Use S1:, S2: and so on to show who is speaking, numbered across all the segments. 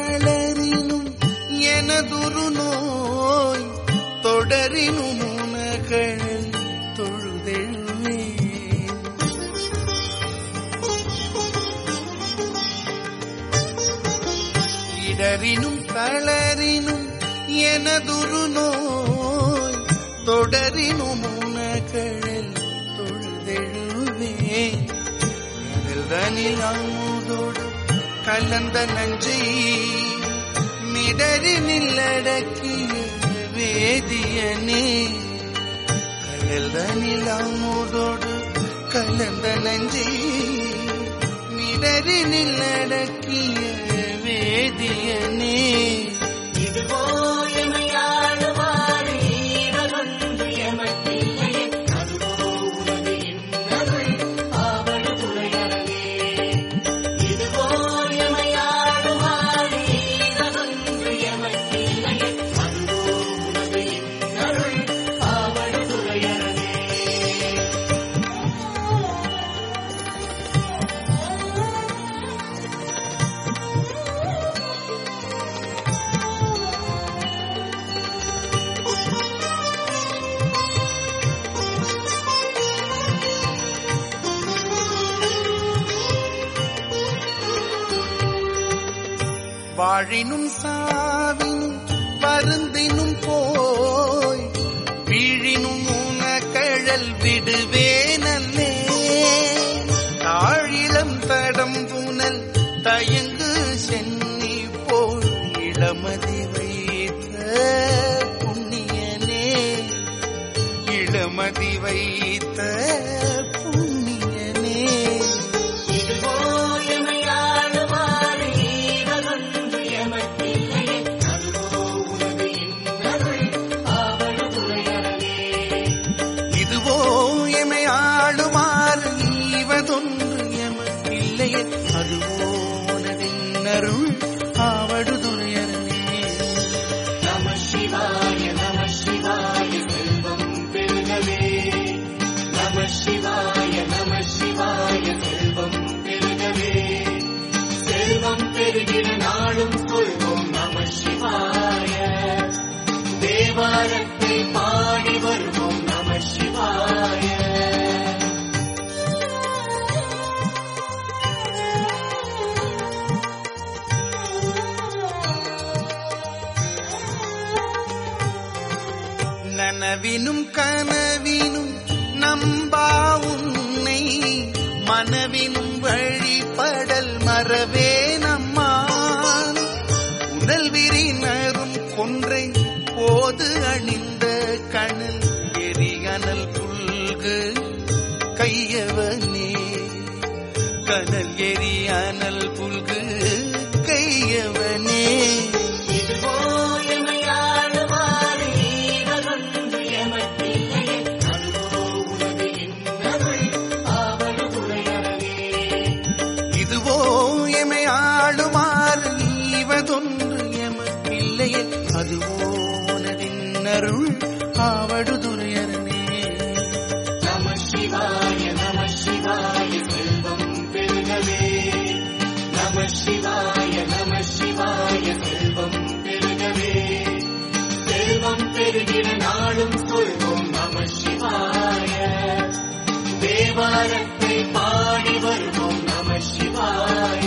S1: தளரினும் எனதுரு நோய் தொடரினும் உனகழல் தொழுதெழுவே இடரினும் தளரினும் எனதுரு நோய் தொடரினும் உனகழல் தொழுதெழுவே கடல்தனில் அமுதோடு கலந்த நஞ்சை மிடறி நில்லடக்கிய வேதியனே கடல்தனில் அமுதோடு கலந்த நஞ்சை மிடறி நில்லடக்கிய வேதியனே
S2: இதுவோ எமையாளுமாறு ஈரலொன்று எமக்கில்லையே. அதுவோ உனது இன்னருள் ஆவடு துணையறவே. இதுவோ எமையாளுமாறு ஈரலொன்று எமக்கில்லையே. அதுவோ உனது இன்னருள் ஆவடு துணையறவே.
S1: வாழினும் சாவினும் பருந்தினும் போய் வீழினும் உனக்கழல் விடுவேனல்லே தாழிளம் தடம் புனல் தயங்கு சென்னி போல் இளமதி வைத்த புண்ணியனே இளமதி வைத்த புண்ணியனே
S2: இதுவோ எமையாளுமாறு ஈரலொன்று எமக்கில்லையே. அதுவோ உனது இன்னருள் ஆவடு துணையறவே.
S1: இதுவோ எமை ஆளுமாறு ஈவதொன்று எமக்கில்லையே அதுவோ உனதின்னருள் ஆவடுதுணையரனே
S2: நம சிவாய நம சிவாய செல்வம் பெருகவே நம சிவாய நம சிவாய செல்வம் பெருகவே செல்வம் பெருகிற நாளும் கொள்வோம் நம சிவாய தேவாரத்தை பாடி வருவோம் நம சிவாய
S1: நனவினும் கனவினும் நம்பா உன்னை மனவினும் வழிபடல் மறவே நம்மான் உடல் விரினரும் கொன்றை போது அணிந்த கணல் எரிகனல் புல்கு கையவனே கனல் எரியானல் புல்கு கையவனே
S2: இதுவோ எமையாளுமாறு ஈரலொன்று எமக்கில்லையே. அதுவோ உனது இன்னருள் ஆவடு துணையறவே.
S1: இதுவோ எமை ஆளுமாறு ஈவதொன்று எமக்கில்லையே அதுவோ உனதின்னருள் ஆவடுதுறையரனே
S2: நம சிவாய நம சிவாய செல்வம் பெருகவே நம சிவாய நம சிவாய செல்வம் பெருகவே செல்வம் பெருகிற நாளும் சொல்வோம் நம சிவாய தேவாரத்தை பாடி வருவோம் நம சிவாய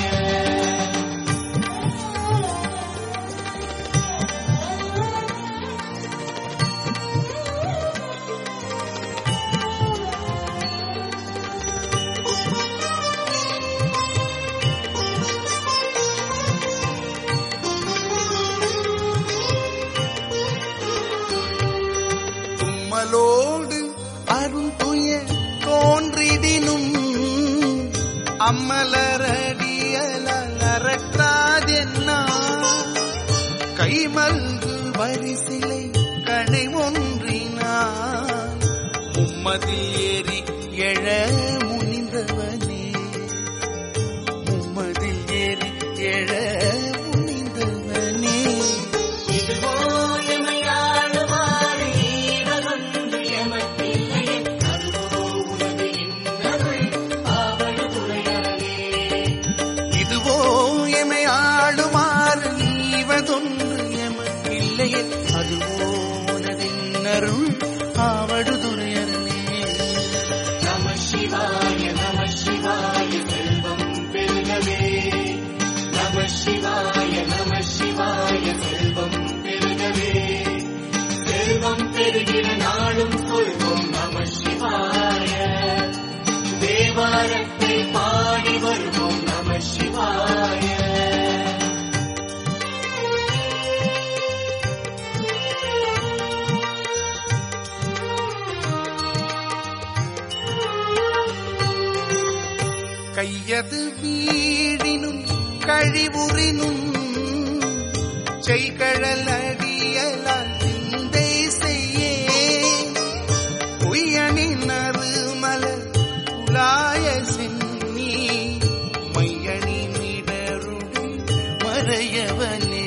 S1: தும்மலோடு அருந்துய தோன்றிடினும் அம்மலரடியலால் அறற்றாதென்னா கைமல்கு வரிசிலை கணை ஒன்றினான் மும்மதில் ஏறி எழ முனிந்தவனே மும்மதில் ஏறி எழ முனிந்தவனே
S2: இதுவோ எமையாளுமாறு ஈரலொன்று எமக்கில்லையே. அதுவோ உனது இன்னருள் ஆவடு துணையறவே.
S1: இல்லையே அதுவோ உனதின் அருள் ஆவடுதுறையரணே
S2: நம சிவாய நம சிவாய செல்வம் பெருகவே நம சிவாய நம சிவாய செல்வம் பெருகவே செல்வம் பெருகிற நாளும் சொல்வோம் நம சிவாய தேவாரத்தை பாடி வருவோம் நம சிவாய
S1: கையது வீழினும் கழிவுறினும் செய்கழல் அடியலால் சிந்தை செய்யே பொய்யனின் அருமலர் உலாய சென்னி மையணி மீடருடை மறையவனே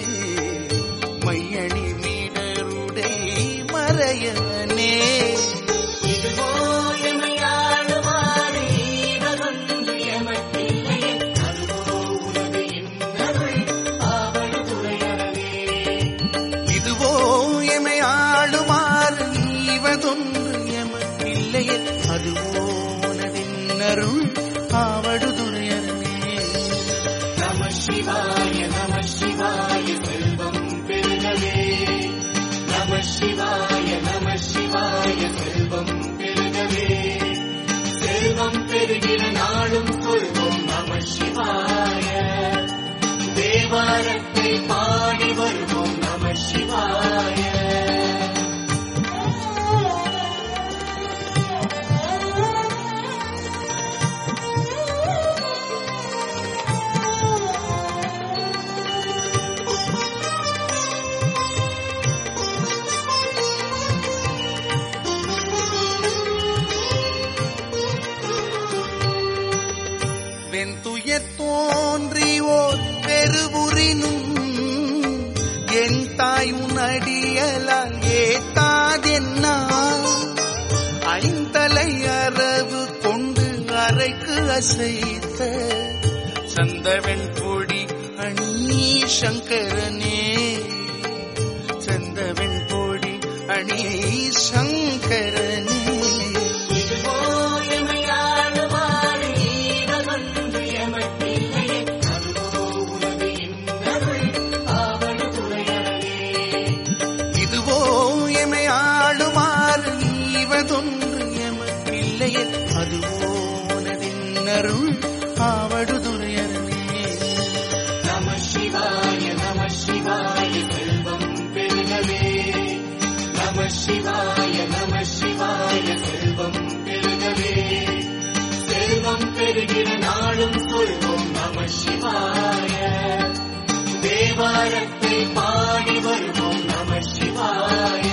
S1: மையணி மீடருடை மறையவனே
S2: இதுவோ எமையாளுமாறு ஈவதொன்று எமக்கில்லை. அதுவோ உனது இன்னருள் ஆவடுதுறையறவே.
S1: இதுவோ எமை ஆளுமாறு நீவதொன்று எமக்கில்லையே அதுவோ உனதின் அருள் ஆவடுதுறையரணே
S2: நம சிவாய நம சிவாய செல்வம் பெருகவே நம சிவாய நம சிவாய செல்வம் பெருகவே செல்வம் பெருகிற நாளும் சொல்வோம் நம சிவாய தேவாரத்தை பாடி வருவோம் நம சிவாய
S1: வெந்துயர் தோன்றி ஓர் பெருவுரினும் என் தாய் உனடியலால் ஏத்தாதென்னா ஐந்தலை அரவு கொண்டு அறைக்கு அசைத்த சந்தவெண் பொடி அணி சங்கரனே சந்தவெண் பொடி அணி சங்கரனே
S2: இதுவோ எமையாளுமாறு ஈவதொன்று எமக்கில்லை. அதுவோ உனது இன்னருள் ஆவடுதுறையறவே.
S1: இதுவோ எமை ஆளுமாறு நீவதொன்று எமக்கில்லையே அதுவோ உனதின் அருள் ஆவடுதுறையரணே
S2: நம சிவாய நம சிவாய செல்வம் பெருகவே நம சிவாய நம சிவாய செல்வம் பெருகவே செல்வம் பெருகிற நாளும் சொல்வோம் நம சிவாய தேவாரத்தை பாடி வருவோம் நம சிவாய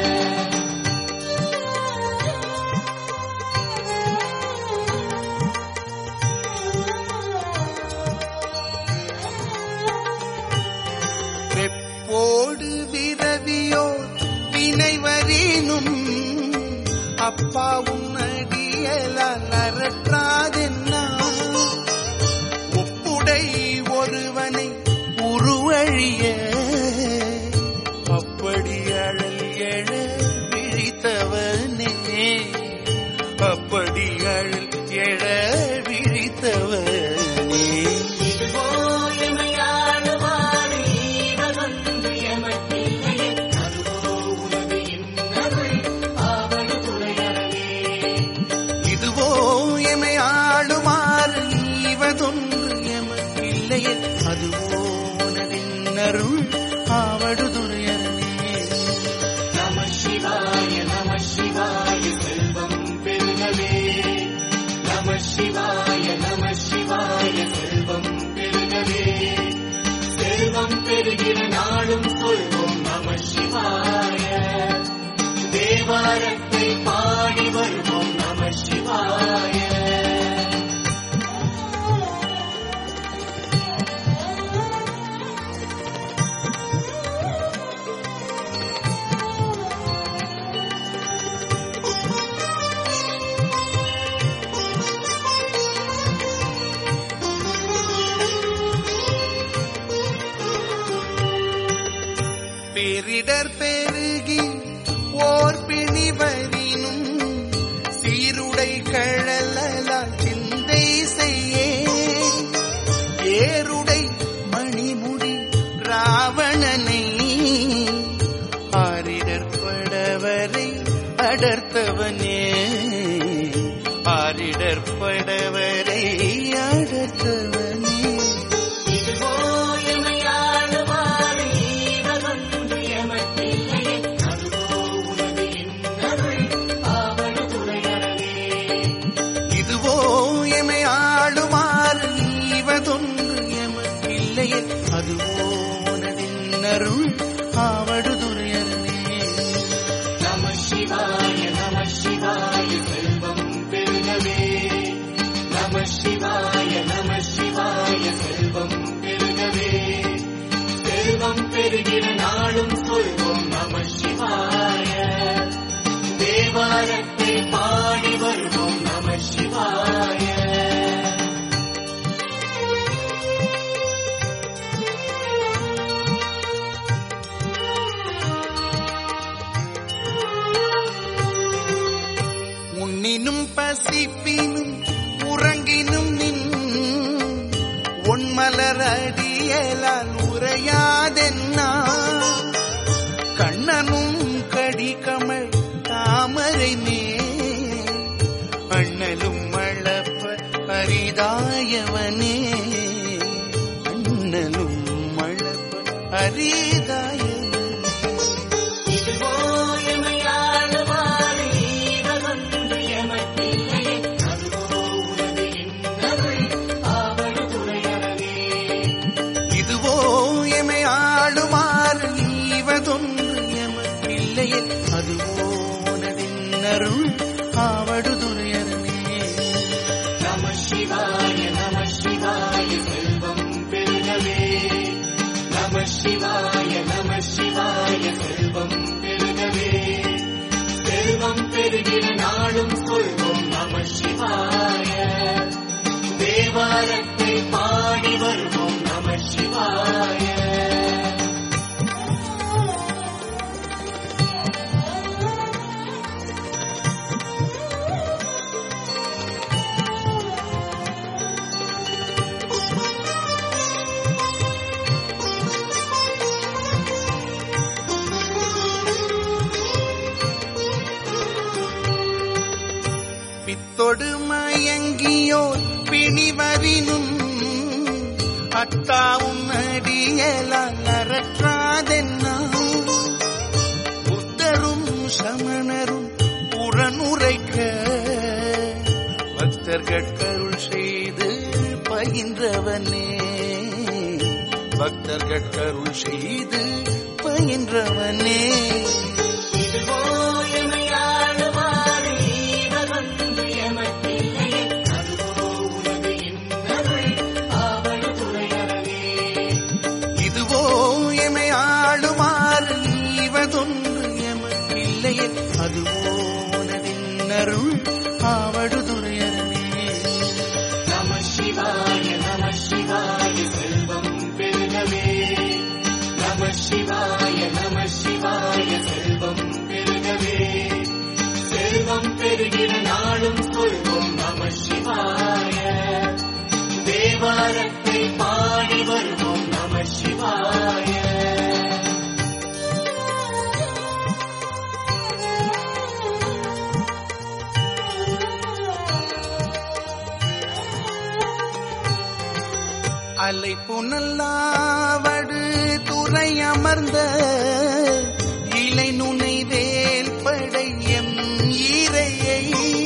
S1: வெப்போடு விரவியோ வினைவரீனும் அப்பாவும் அடியலால் அறற்றாதென்னா ஒப்புடை ஒருவனை உருவழிய அப்படி அழல் எழ விழித்தவனே அப்படி அழல் எழ விழித்தவனே
S2: இதுவோ எமையாளுமாறு ஈவதொன்று எமக்கில்லை. அதுவோ உனது இன்னருள் ஆவடுதுறையறவே.
S1: இதுவோ எமை ஆளுமாறு நீவதொன்று எமக்கில்லையே அதுவோ உனதின் அருள் ஆவடுதுறையரணே
S2: நம சிவாய நம சிவாய செல்வம் பெருகவே நம சிவாய நம சிவாய செல்வம் பெருகவே செல்வம் பெருகிற நாளும் சொல்வோம் நம சிவாய தேவாரத்தை பாடி வருவோம் நம சிவாய
S1: பேரிடர் பெருகி ஓர் பிணி வரினும் சீருடை கழலால் சிந்தை செய்யே ஏருடை மணிமுடி ராவணனை ஆரிடர் படவரை அடர்த்தவனே ஆரிடர் படவரை அடர்த்தவனே
S2: இதுவோ எமையாளுமாறு ஈவதொன்று எமக்கில்லையே. அதுவோ உனது இன்னருள் ஆவண துணையறவே.
S1: இதுவோ எமை ஆளுமாறு ஈவதொன்று எமக்கில்லையே அதுவோ உனதின்னருள் ஆவடுதுறையரனே
S2: நம சிவாய நம சிவாய செல்வம் பெருகவே நம சிவாய நம சிவாய செல்வம் பெருகவே செல்வம் பெருகிற நாளும் சொல்வோம் நம சிவாய தேவாரத்தை பாடி வருவோம் நம சிவாய
S1: உன்னினும் பசிப்பினும் உறங்கினும் நின் உன்மலர் அடியலால் உரையாதென்னா கண்ணனும் கடிகமள் தாமரை மே அண்ணலும் மழப்ப அரிதாயவனே அண்ணலும் மழப்ப அரிதாயவனே
S2: இதுவோ எமையாளுமாறு ஈவதொன்று எமக்கில்லையே. அதுவோ உனது இன்னருள் ஆவண துணையறவே.
S1: இதுவோ எமை ஆளுமாறு ஈவதொன்று எமக்கில்லையே அதுவோ உனதின்னருள் ஆவடுதுறையரனே
S2: நம சிவாய நம சிவாய செல்வம் பெருகவே நம சிவாய நம சிவாய செல்வம் பெருகவே செல்வம் பெருகிற நாளும் சொல்வோம் நம சிவாய தேவாரத்தை பாடி வருவோம் நம சிவாய
S1: பித்தொடு மயங்கியோர் பிணிவரினும் அத்தாவும் அடியலால் அறற்றாதென்னா புத்தரும் சமணரும் புறனுரைக்க பக்தர்கட்கருள் செய்து பயின்றவனே பக்தர்கட்கருள் செய்து பயின்றவனே
S2: இதுவோ எமையாளுமாறு ஈவதொன்று எமக்கில்லையே. அதுவோ உனது இன்னருள் ஆவண துணையறவே.
S1: இதுவோ எமை ஆளுமாறு ஈவதொன்று எமக்கில்லையே அதுவோ உனதின்னருள் ஆவடுதுறையரனே
S2: நம சிவாய நம சிவாய செல்வம் பெருகவே நம சிவாய நம சிவாய செல்வம் பெருகவே செல்வம் பெருகிற நாளும் சொல்வோம் நம சிவாய தேவாரத்தை பாடி வருவோம் நம சிவாய
S1: அலை புனல்லாவடு துறை அமர்ந்த இலை நுனை வேல் படை எம் ஈரையை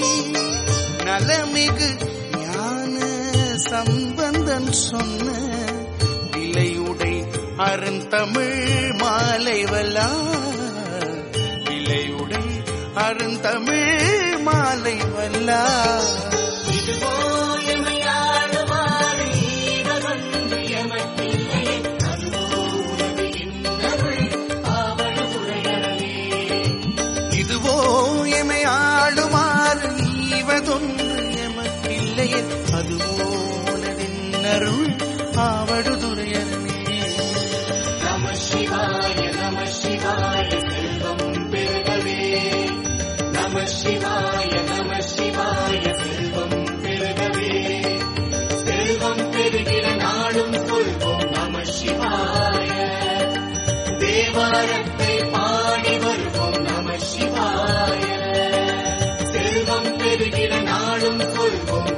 S1: நலமிகு ஞான சம்பந்தன் சொன்ன இலையுடை அருந்தமிழ் மாலை வல்லா இலையுடை அருந்தமிழ் மாலை வல்லா
S2: இதுவோ எமையாளுமாறு ஈவதொன்று எமக்கில்லையே. அதுவோ உனது இன்னருள் ஆவண துணையறவே.
S1: இதுவோ எமை ஆளுமாறு ஈவதொன்று எமக்கில்லையே அதுவோ உனதின்னருள் ஆவடுதுறையரனே
S2: நம சிவாய நம சிவாய தேவாரத்தை பாடி வருவோம் நம சிவாய செல்வம் பெருகிட நாளும் கொள்வோம்